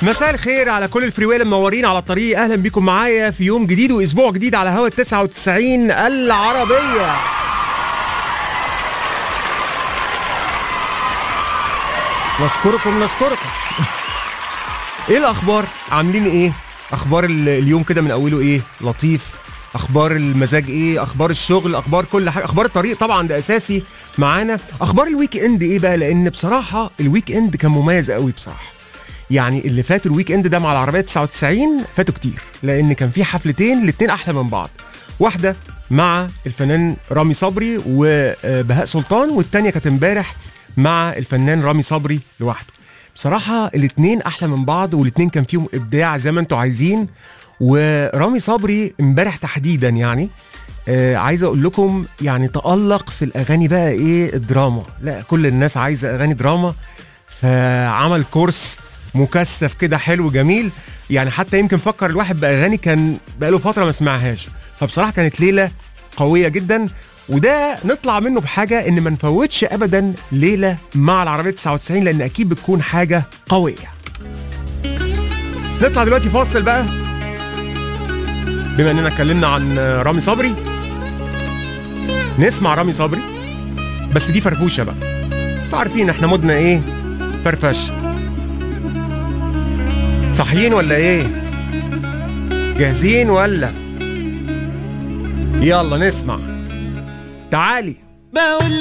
مساء الخير على كل الفريويل المنورين على الطريق اهلا بيكم معايا في يوم جديد واسبوع جديد على هوا 99 العربيه نشكركم نشكركم ايه الاخبار عاملين ايه اخبار ال- اليوم كده من اوله ايه لطيف اخبار المزاج ايه اخبار الشغل اخبار كل حاجه اخبار الطريق طبعا ده اساسي معانا اخبار الويك اند ايه بقى لان بصراحه الويك اند كان مميز قوي بصراحه يعني اللي فات الويك اند ده مع العربيه 99 فاتوا كتير لان كان في حفلتين الاتنين احلى من بعض واحده مع الفنان رامي صبري وبهاء سلطان والتانيه كانت امبارح مع الفنان رامي صبري لوحده بصراحه الاتنين احلى من بعض والاتنين كان فيهم ابداع زي ما انتوا عايزين ورامي صبري امبارح تحديدا يعني آه عايز اقول لكم يعني تألق في الاغاني بقى ايه الدراما لا كل الناس عايزه اغاني دراما فعمل كورس مكثف كده حلو جميل يعني حتى يمكن فكر الواحد باغاني كان بقاله فتره ما سمعهاش فبصراحه كانت ليله قويه جدا وده نطلع منه بحاجه ان ما نفوتش ابدا ليله مع العربيه 99 لان اكيد بتكون حاجه قويه نطلع دلوقتي فاصل بقى بما اننا اتكلمنا عن رامي صبري نسمع رامي صبري بس دي فرفوشه بقى انتوا عارفين احنا مودنا ايه فرفشه صحيين ولا ايه جاهزين ولا يلا نسمع تعالي بقول